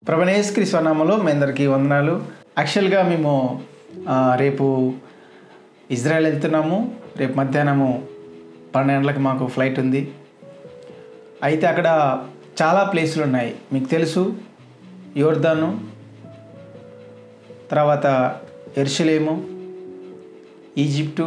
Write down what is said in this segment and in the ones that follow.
ప్రభనేశ్వరి స్వనామంలో మీ అందరికీ వందనాలు యాక్చువల్గా మేము ఆ, రేపు ఇజ్రాయెల్ వెళ్తున్నాము రేపు మధ్యాహ్నము పన్నెండు గంటలకు మాకు ఫ్లైట్ ఉంది అయితే అక్కడ చాలా ప్లేసులు ఉన్నాయి మీకు తెలుసు యోర్దాను తర్వాత ఎర్షలేము ఈజిప్టు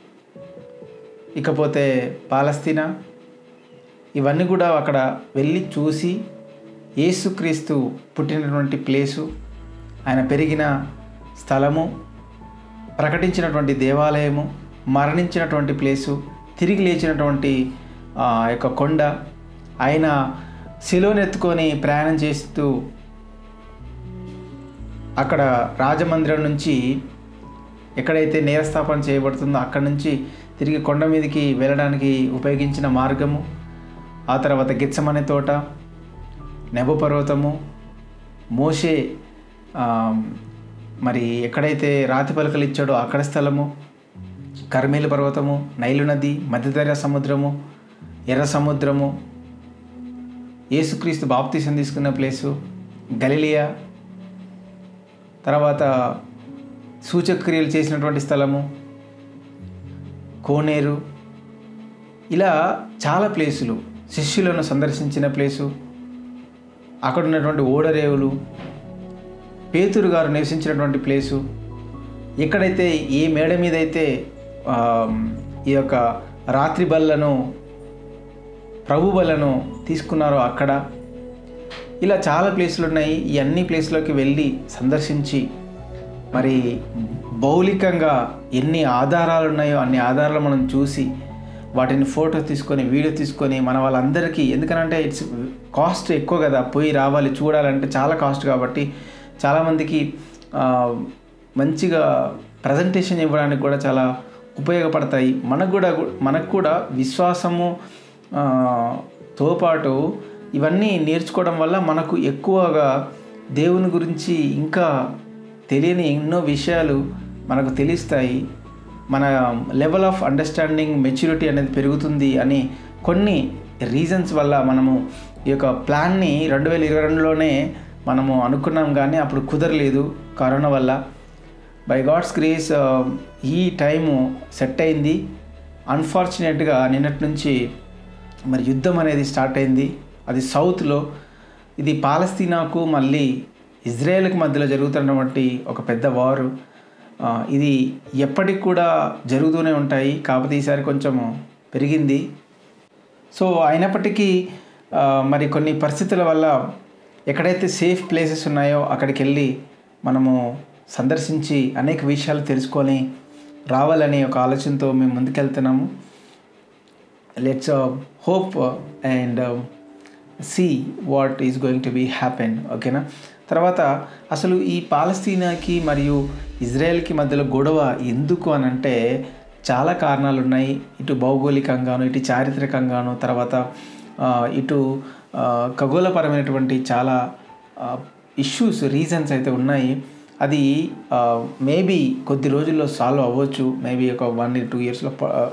ఇకపోతే పాలస్తీనా ఇవన్నీ కూడా అక్కడ వెళ్ళి చూసి యేసుక్రీస్తు పుట్టినటువంటి ప్లేసు ఆయన పెరిగిన స్థలము ప్రకటించినటువంటి దేవాలయము మరణించినటువంటి ప్లేసు తిరిగి లేచినటువంటి ఆ యొక్క కొండ ఆయన శిలోనెత్తుకొని ప్రయాణం చేస్తూ అక్కడ రాజమందిరం నుంచి ఎక్కడైతే నేరస్థాపన చేయబడుతుందో అక్కడ నుంచి తిరిగి కొండ మీదకి వెళ్ళడానికి ఉపయోగించిన మార్గము ఆ తర్వాత గిచ్చమనే తోట నెబ పర్వతము మోషే ఆ, మరి ఎక్కడైతే రాతి పలకలు ఇచ్చాడో అక్కడ స్థలము కర్మేలు పర్వతము నైలు నది మధ్యధర సముద్రము ఎర్ర సముద్రము యేసుక్రీస్తు బాప్తీసం తీసుకున్న ప్లేసు గలిలియా తర్వాత సూచక్రియలు చేసినటువంటి స్థలము కోనేరు ఇలా చాలా ప్లేసులు శిష్యులను సందర్శించిన ప్లేసు అక్కడ ఉన్నటువంటి ఓడరేవులు పేతురు గారు నివసించినటువంటి ప్లేసు ఎక్కడైతే ఏ మేడ మీద అయితే ఆ, ఈ యొక్క రాత్రి బల్లను ప్రభు బలను తీసుకున్నారో అక్కడ ఇలా చాలా ప్లేసులు ఉన్నాయి ఈ అన్ని ప్లేస్లోకి వెళ్ళి సందర్శించి మరి భౌలికంగా ఎన్ని ఆధారాలు ఉన్నాయో అన్ని ఆధారాలు మనం చూసి వాటిని ఫోటో తీసుకొని వీడియో తీసుకొని మన వాళ్ళందరికీ ఎందుకనంటే ఇట్స్ కాస్ట్ ఎక్కువ కదా పోయి రావాలి చూడాలంటే చాలా కాస్ట్ కాబట్టి చాలామందికి ఆ, మంచిగా ప్రజెంటేషన్ ఇవ్వడానికి కూడా చాలా ఉపయోగపడతాయి మనకు కూడా మనకు కూడా విశ్వాసము ఆ, తో పాటు ఇవన్నీ నేర్చుకోవడం వల్ల మనకు ఎక్కువగా దేవుని గురించి ఇంకా తెలియని ఎన్నో విషయాలు మనకు తెలుస్తాయి మన లెవెల్ ఆఫ్ అండర్స్టాండింగ్ మెచ్యూరిటీ అనేది పెరుగుతుంది అని కొన్ని రీజన్స్ వల్ల మనము ఈ యొక్క ప్లాన్ని రెండు వేల ఇరవై రెండులోనే మనము అనుకున్నాం కానీ అప్పుడు కుదరలేదు కరోనా వల్ల బై గాడ్స్ గ్రేస్ ఈ టైము సెట్ అయింది అన్ఫార్చునేట్గా నిన్నటి నుంచి మరి యుద్ధం అనేది స్టార్ట్ అయింది అది సౌత్లో ఇది పాలస్తీనాకు మళ్ళీ ఇజ్రాయెల్కి మధ్యలో జరుగుతున్నటువంటి ఒక పెద్ద వారు ఆ, ఇది ఎప్పటికి కూడా జరుగుతూనే ఉంటాయి కాకపోతే ఈసారి కొంచెం పెరిగింది సో అయినప్పటికీ ఆ, మరి కొన్ని పరిస్థితుల వల్ల ఎక్కడైతే సేఫ్ ప్లేసెస్ ఉన్నాయో అక్కడికి వెళ్ళి మనము సందర్శించి అనేక విషయాలు తెలుసుకొని రావాలనే ఒక ఆలోచనతో మేము ముందుకెళ్తున్నాము let's hope and see what is going to be happen ఓకేనా తర్వాత అసలు ఈ పాలస్తీనాకి మరియు ఇజ్రాయెల్కి మధ్యలో గొడవ ఎందుకు అని అంటే చాలా కారణాలు ఉన్నాయి ఇటు భౌగోళికంగాను ఇటు చారిత్రకంగాను తర్వాత ఆ, ఇటు ఆ, ఖగోళపరమైనటువంటి చాలా ఇష్యూస్ రీజన్స్ అయితే ఉన్నాయి అది మేబీ కొద్ది రోజుల్లో సాల్వ్ అవ్వచ్చు మేబీ ఒక వన్ టూ ఇయర్స్లో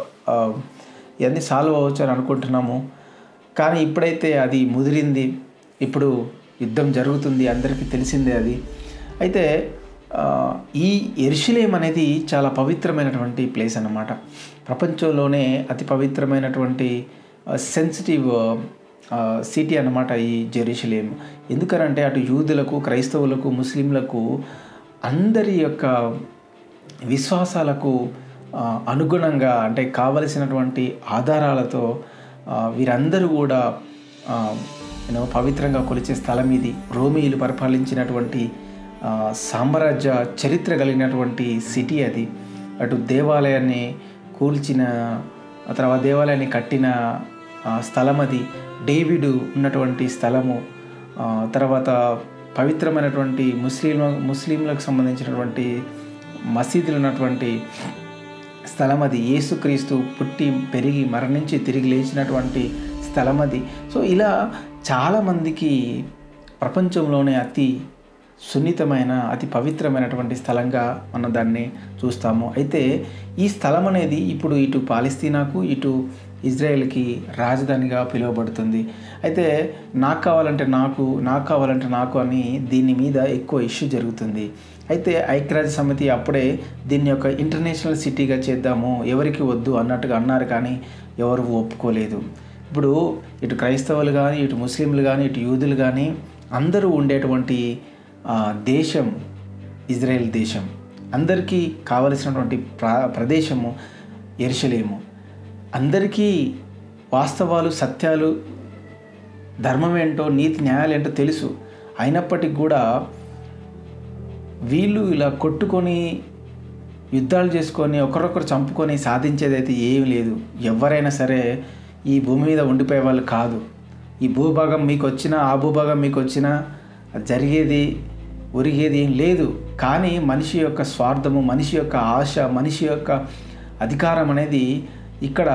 ఇవన్నీ సాల్వ్ అవ్వచ్చు అని అనుకుంటున్నాము కానీ ఇప్పుడైతే అది ముదిరింది ఇప్పుడు యుద్ధం జరుగుతుంది అందరికీ తెలిసిందే అది అయితే ఆ, ఈ ఎరుషులేం అనేది చాలా పవిత్రమైనటువంటి ప్లేస్ అన్నమాట ప్రపంచంలోనే అతి పవిత్రమైనటువంటి సెన్సిటివ్ సిటీ అన్నమాట ఈ జెరూషలేం ఎందుకనంటే అటు యూదులకు క్రైస్తవులకు ముస్లింలకు అందరి యొక్క విశ్వాసాలకు ఆ, అనుగుణంగా అంటే కావలసినటువంటి ఆధారాలతో ఆ, వీరందరూ కూడా యూనో పవిత్రంగా కొలిచే స్థలం ఇది రోమిలు పరిపాలించినటువంటి ఆ, సామ్రాజ్య చరిత్ర కలిగినటువంటి సిటీ అది అటు దేవాలయాన్ని కూల్చిన ఆ తర్వాత దేవాలయాన్ని కట్టిన ఆ, స్థలం అది డేవిడు ఉన్నటువంటి స్థలము ఆ, తర్వాత పవిత్రమైనటువంటి ముస్లిం ముస్లింలకు సంబంధించినటువంటి మసీదులు ఉన్నటువంటి స్థలం అది యేసుక్రీస్తు పుట్టి పెరిగి మరణించి తిరిగి లేచినటువంటి స్థలం అది సో ఇలా చాలామందికి ప్రపంచంలోనే అతి సున్నితమైన అతి పవిత్రమైనటువంటి స్థలంగా మనం దాన్ని చూస్తాము అయితే ఈ స్థలం అనేది ఇప్పుడు ఇటు పాలస్తీనాకు ఇటు ఇజ్రాయెల్కి రాజధానిగా పిలువబడుతుంది అయితే నాకు కావాలంటే నాకు నాకు కావాలంటే నాకు అని దీని మీద ఎక్కువ ఇష్యూ జరుగుతుంది అయితే ఐక్యరాజ్య సమితి అప్పుడే దీన్ని ఒక ఇంటర్నేషనల్ సిటీగా చేద్దాము ఎవరికి వద్దు అన్నట్టుగా అన్నారు కానీ ఎవరు ఒప్పుకోలేదు ఇప్పుడు ఇటు క్రైస్తవులు కానీ ఇటు ముస్లింలు కానీ ఇటు యూదులు కానీ అందరూ ఉండేటువంటి ఆ, దేశం ఇజ్రాయెల్ దేశం అందరికీ కావలసినటువంటి ప్రా ప్రదేశము ఎరుషలేము అందరికీ వాస్తవాలు సత్యాలు ధర్మం ఏంటో నీతి న్యాయాలు ఏంటో తెలుసు అయినప్పటికీ కూడా వీళ్ళు ఇలా కొట్టుకొని యుద్ధాలు చేసుకొని ఒకరొకరు చంపుకొని సాధించేదైతే ఏమీ లేదు ఎవరైనా సరే ఈ భూమి మీద ఉండిపోయే వాళ్ళు కాదు ఈ భూభాగం మీకు వచ్చినా ఆ భూభాగం మీకు వచ్చినా జరిగేది ఒరిగేది ఏం లేదు కానీ మనిషి యొక్క స్వార్థము మనిషి యొక్క ఆశ మనిషి యొక్క అధికారం అనేది ఇక్కడ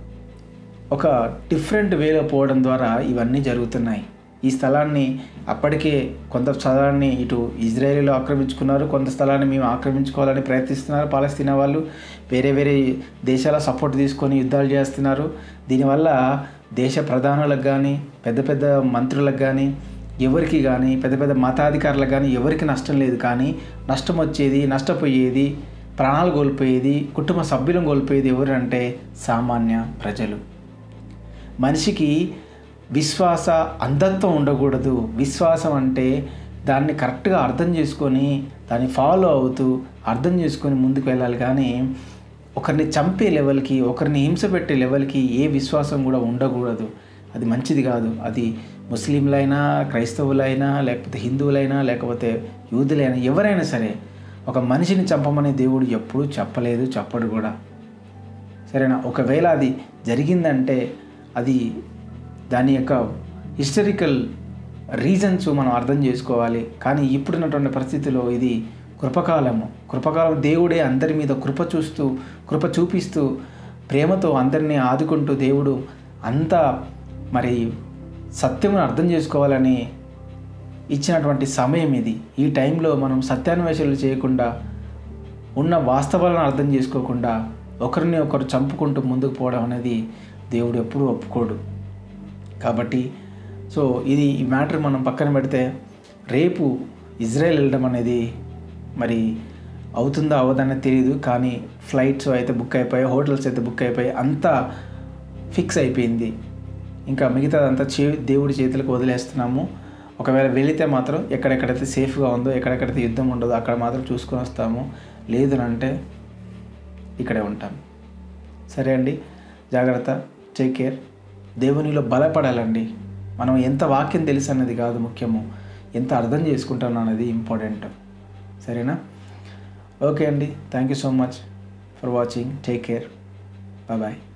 ఒక డిఫరెంట్ వేలో పోవడం ద్వారా ఇవన్నీ జరుగుతున్నాయి ఈ స్థలాన్ని అప్పటికే కొంత స్థలాన్ని ఇటు ఇజ్రాయేలీలో ఆక్రమించుకున్నారు కొంత స్థలాన్ని మేము ఆక్రమించుకోవాలని ప్రయత్నిస్తున్నారు పాలస్తీనా వాళ్ళు వేరే వేరే దేశాల సపోర్ట్ తీసుకొని యుద్ధాలు చేస్తున్నారు దీనివల్ల దేశ ప్రధానులకు కానీ పెద్ద పెద్ద మంత్రులకు కానీ ఎవరికి కానీ పెద్ద పెద్ద మతాధికారులకు కానీ ఎవరికి నష్టం లేదు కానీ నష్టం వచ్చేది నష్టపోయేది ప్రాణాలు కోల్పోయేది కుటుంబ సభ్యులను కోల్పోయేది ఎవరంటే సామాన్య ప్రజలు మనిషికి విశ్వాస అంధత్వం ఉండకూడదు విశ్వాసం అంటే దాన్ని కరెక్ట్గా అర్థం చేసుకొని దాన్ని ఫాలో అవుతూ అర్థం చేసుకొని ముందుకు వెళ్ళాలి కానీ ఒకరిని చంపే లెవెల్కి ఒకరిని హింస పెట్టే లెవెల్కి ఏ విశ్వాసం కూడా ఉండకూడదు అది మంచిది కాదు అది ముస్లింలైనా క్రైస్తవులైనా లేకపోతే హిందువులైనా లేకపోతే యూదులైనా ఎవరైనా సరే ఒక మనిషిని చంపమని దేవుడు ఎప్పుడూ చెప్పలేదు చెప్పడు కూడా సరేనా ఒకవేళ అది జరిగిందంటే అది దాని యొక్క హిస్టరికల్ రీజన్స్ మనం అర్థం చేసుకోవాలి కానీ ఇప్పుడున్నటువంటి పరిస్థితిలో ఇది కృపకాలము కృపకాలం దేవుడే అందరి మీద కృప చూస్తూ కృప చూపిస్తూ ప్రేమతో అందరినీ ఆదుకుంటూ దేవుడు అంత మరి సత్యమును అర్థం చేసుకోవాలని ఇచ్చినటువంటి సమయం ఇది ఈ టైంలో మనం సత్యాన్వేషణలు చేయకుండా ఉన్న వాస్తవాలను అర్థం చేసుకోకుండా ఒకరిని ఒకరు చంపుకుంటూ ముందుకు పోవడం అనేది దేవుడు ఎప్పుడూ ఒప్పుకోడు కాబట్టి సో ఇది ఈ మ్యాటర్ మనం పక్కన పెడితే రేపు ఇజ్రాయెల్ వెళ్ళడం అనేది మరి అవుతుందా అవదనేది తెలియదు కానీ ఫ్లైట్స్ అయితే బుక్ అయిపోయాయి హోటల్స్ అయితే బుక్ అయిపోయాయి అంతా ఫిక్స్ అయిపోయింది ఇంకా మిగతాదంతా చే దేవుడి చేతులకు వదిలేస్తున్నాము ఒకవేళ వెళితే మాత్రం ఎక్కడెక్కడైతే సేఫ్గా ఉందో ఎక్కడెక్కడైతే యుద్ధం ఉండదో అక్కడ మాత్రం చూసుకొని వస్తాము లేదు అంటే ఇక్కడే ఉంటాం సరే అండి జాగ్రత్త టేక్ కేర్ దేవునిలో బలపడాలండి మనం ఎంత వాక్యం తెలుసు అన్నది కాదు ముఖ్యము ఎంత అర్థం చేసుకుంటాను అన్నది ఇంపార్టెంట్ సరేనా ఓకే అండి thank you so much for watching take care bye